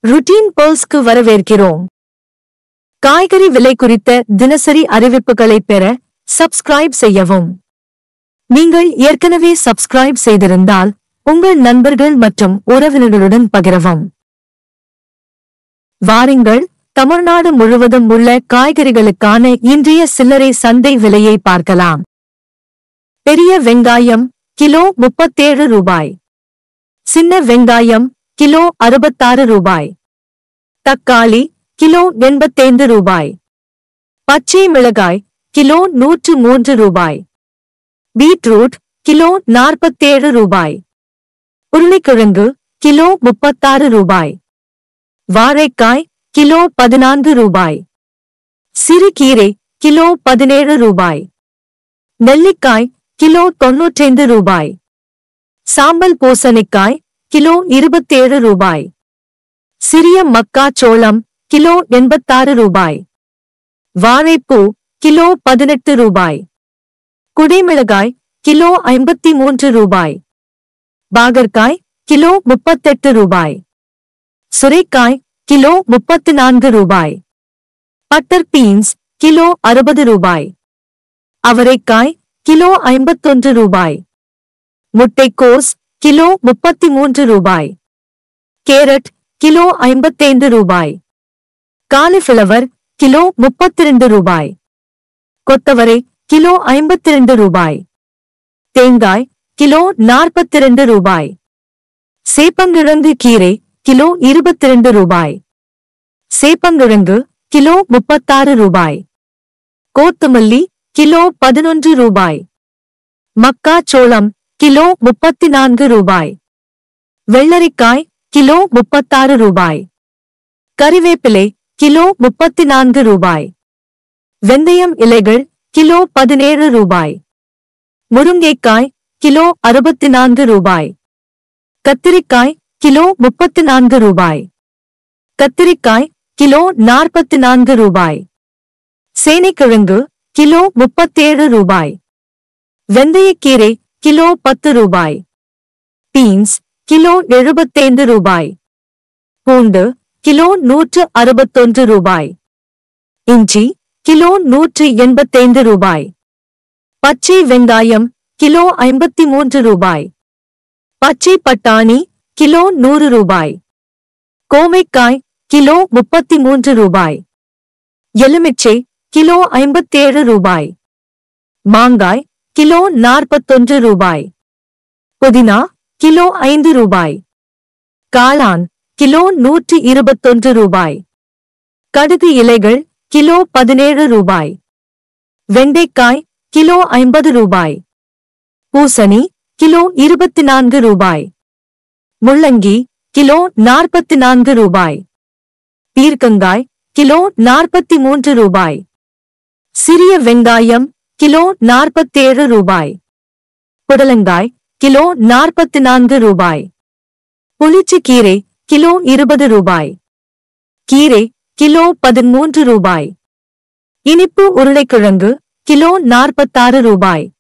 routine பர்ல்ஸ்க்கு வரவேற்கிறோம் காய்கறி விலை குறித்த தினசரி அறிவிப்புகளை பெற சப்ஸ்கிரைப் செய்யவும் நீங்கள் ஏற்கனவே சப்ஸ்கிரைப் செய்திருந்தால் உங்கள் நண்பர்கள் மற்றும் உறவினர்களுடன் பகிரவும் வாருங்கள் தமிழ்நாடு முழுவதும் உள்ள காய்கறிகளுக்கான இன்றைய சில்லறை சந்தை விலையை பார்க்கலாம் பெரிய வெங்காயம் கிலோ முப்பத்தேழு ரூபாய் சின்ன வெங்காயம் கிலோ அறுபத்தாறு ரூபாய் தக்காளி கிலோ எண்பத்தைந்து ரூபாய் பச்சை மிளகாய் கிலோ நூற்று மூன்று ரூபாய் பீட்ரூட் கிலோ நாற்பத்தேழு ரூபாய் உருளைக்கிழங்கு கிலோ முப்பத்தாறு ரூபாய் வாழைக்காய் கிலோ பதினான்கு ரூபாய் சிறுகீரை கிலோ பதினேழு ரூபாய் நெல்லிக்காய் கிலோ தொன்னூற்றைந்து ரூபாய் சாம்பல் பூசணிக்காய் கிலோ இருபத்தேழு ரூபாய் சிறிய மக்காச்சோளம் கிலோ எண்பத்தாறு ரூபாய் வாழைப்பூ கிலோ பதினெட்டு ரூபாய் குடைமிளகாய் கிலோ ஐம்பத்தி மூன்று ரூபாய் பாகற்காய் கிலோ முப்பத்தெட்டு ரூபாய் சுரைக்காய் கிலோ முப்பத்து நான்கு ரூபாய் பட்டர் பீன்ஸ் கிலோ அறுபது ரூபாய் அவரைக்காய் கிலோ ஐம்பத்தொன்று ரூபாய் முட்டைக்கோஸ் கிலோ முப்பத்தி மூன்று ரூபாய் கேரட் கிலோ ஐம்பத்தைந்து ரூபாய் காலிஃபிளவர் கிலோ முப்பத்திரண்டு ரூபாய் கொத்தவரை கிலோ ஐம்பத்திரண்டு ரூபாய் தேங்காய் கிலோ நாற்பத்திரண்டு ரூபாய் சேப்பங்கிழங்கு கீரை கிலோ இருபத்திரண்டு ரூபாய் சேப்பங்கிழங்கு கிலோ முப்பத்தாறு ரூபாய் கோத்துமல்லி கிலோ பதினொன்று ரூபாய் மக்காச்சோளம் கிலோ முப்பத்தி நான்கு ரூபாய் வெள்ளரிக்காய் கிலோ முப்பத்தாறு ரூபாய் கறிவேப்பிலை கிலோ முப்பத்தி நான்கு ரூபாய் வெந்தயம் இலைகள் கிலோ பதினேழு ரூபாய் முருங்கைக்காய் கிலோ அறுபத்தி நான்கு ரூபாய் கத்திரிக்காய் கிலோ முப்பத்தி நான்கு ரூபாய் கத்திரிக்காய் கிலோ நாற்பத்தி நான்கு ரூபாய் சேனைக்கிழங்கு கிலோ முப்பத்தேழு ரூபாய் வெந்தயக்கீரை கிலோ பத்து ரூபாய் பீன்ஸ் கிலோ எழுபத்தைந்து ரூபாய் பூண்டு கிலோ நூற்று அறுபத்தொன்று ரூபாய் இஞ்சி கிலோ நூற்று எண்பத்தைந்து ரூபாய் பச்சை வெங்காயம் கிலோ ஐம்பத்தி மூன்று ரூபாய் பச்சை பட்டாணி கிலோ நூறு ரூபாய் கோவைக்காய் கிலோ முப்பத்தி மூன்று ரூபாய் எலுமிச்சை கிலோ ஐம்பத்தேழு ரூபாய் மாங்காய் கிலோ நாற்பத்தொன்று ரூபாய் புதினா கிலோ ஐந்து ரூபாய் காளான் கிலோ நூற்று இருபத்தொன்று ரூபாய் கடுகு இலைகள் கிலோ பதினேழு ரூபாய் வெண்டைக்காய் கிலோ ஐம்பது ரூபாய் பூசணி கிலோ இருபத்தி நான்கு ரூபாய் முள்ளங்கி கிலோ நாற்பத்தி நான்கு ரூபாய் பீர்க்கங்காய் கிலோ நாற்பத்தி மூன்று ரூபாய் சிறிய வெங்காயம் கிலோ நாற்பத்தேழு ரூபாய் புடலங்காய் கிலோ நாற்பத்தி நான்கு ரூபாய் புளிச்சக்கீரை கிலோ இருபது ரூபாய் கீரை கிலோ பதிமூன்று ரூபாய் இனிப்பு உருளைக்கிழங்கு கிலோ நாற்பத்தாறு ரூபாய்